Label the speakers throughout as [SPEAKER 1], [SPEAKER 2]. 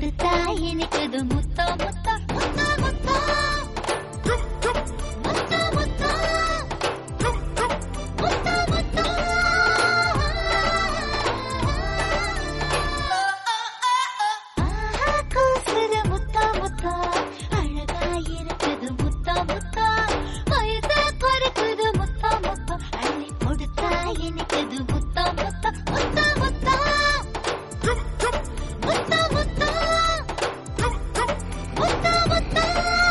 [SPEAKER 1] கொடுத்தா இனிக்குது முத்தா முத்தா முத்தா முத்தா முத்தா முத்தா முத்தா முத்தா ஆஹா கூசுது முத்தா முத்தா அழகா இருக்குது முத்தா முத்தா வயசா பறக்குது முத்தா முத்தா அள்ளி கொடுத்தா இனிக்குது முத்தா முத்தா முத்தா முத்தா முத்தா முத்தா முத்தா முத்தா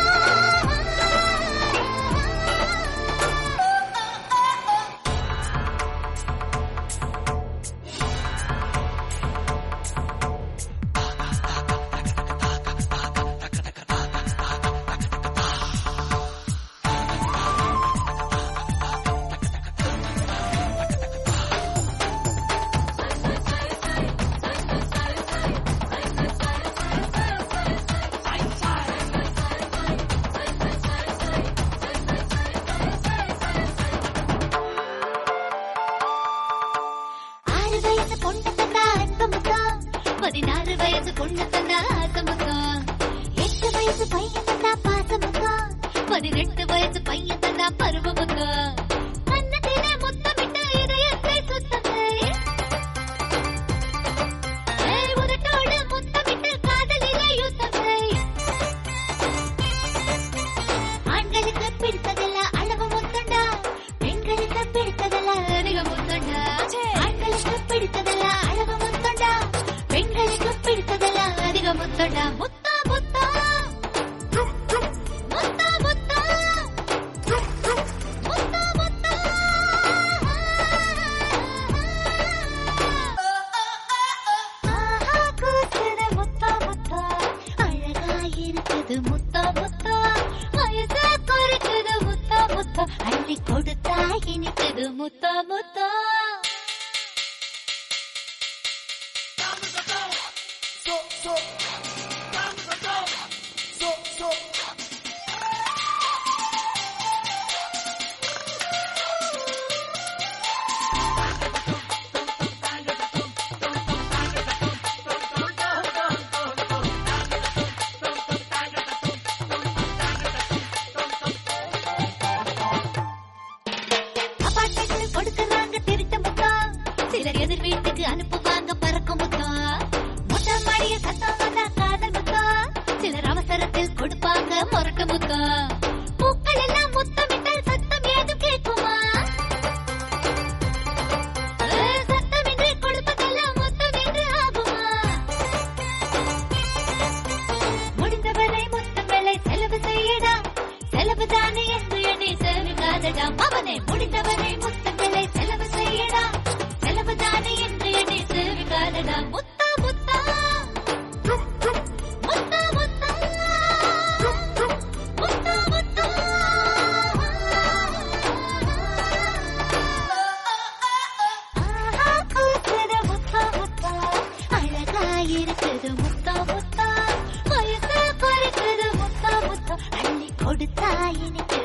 [SPEAKER 1] ஆறு வயசு பொண்ணு தந்தா அன்பு முத்தா பதினாறு வயசு பொண்ணு தந்தா ஆசை முத்தா எட்டு வயசு பையன் தந்தா பாச முத்தா பதினெட்டு வயசு பையன் தந்தா பருவ முத்தா கன்னத்திலே முத்தமிட்டு இதயத்தை சுத்தத்தை ஏய், உதட்டோடு முத்தமிட்டு காதலிலே யுத்தத்தை ஆண்களுக்கு பிடித்ததெல்லாம் அளவு முத்தண்டா பெண்களுக்கு பிடித்ததெல்லாம் அதிக முத்தண்டா ஆண்களுக்கு பிடித்ததெல்லாம் அளவு முத்தண்டா பெண்களுக்கு பிடித்ததெல்லாம் அதிக முத்தண்டா முத்தா முத்தா முத்தா முத்தா முத்தா முத்தா ஆஹா கூசுது முத்தா முத்தா அழகா இருக்குது முத்தா முத்தா வயசா குறைக்குது முத்தா முத்தா அள்ளி கொடுத்தா இனிக்குது முத்தா முத்தா அபார்ட்மெண்ட் கொடுக்கறாங்க திருட்டு முத்தா சிலர் எதிர் வீட்டுக்கு அனுப்புவாங்க பறக்கும் முத்தா மொட்டை மாடிய சத்தம் வந்தா காதல் முத்தா சிலர் அவசரத்தில் கொடுப்பாங்க முரட்டு முத்தா பூக்கள் எல்லாம் முத்தமிட்டால் சத்தம் ஏதும் கேட்குமா ஏய், சத்தமின்றி கொடுப்பதெல்லாம் முத்தம் என்று ஆகுமா முடிந்தவரை முத்தங்களை செலவு செய்யடா செலவு தானே என்று எண்ணி சேமிக்காதடா அவனே முடிந்தவரை முத்தங்களை செலவு செய்யடா செலவு தானே என்று எண்ணி சேமிக்காதடா முத்தா முத்தா முத்தா முத்தா முத்தா முத்தா ஆஹா கூசுது முத்தா முத்தா அழகா இருக்குது முத்தா முத்தா வயசு குறைக்குது முத்தா முத்தா அள்ளி கொடுத்தா எனக்கு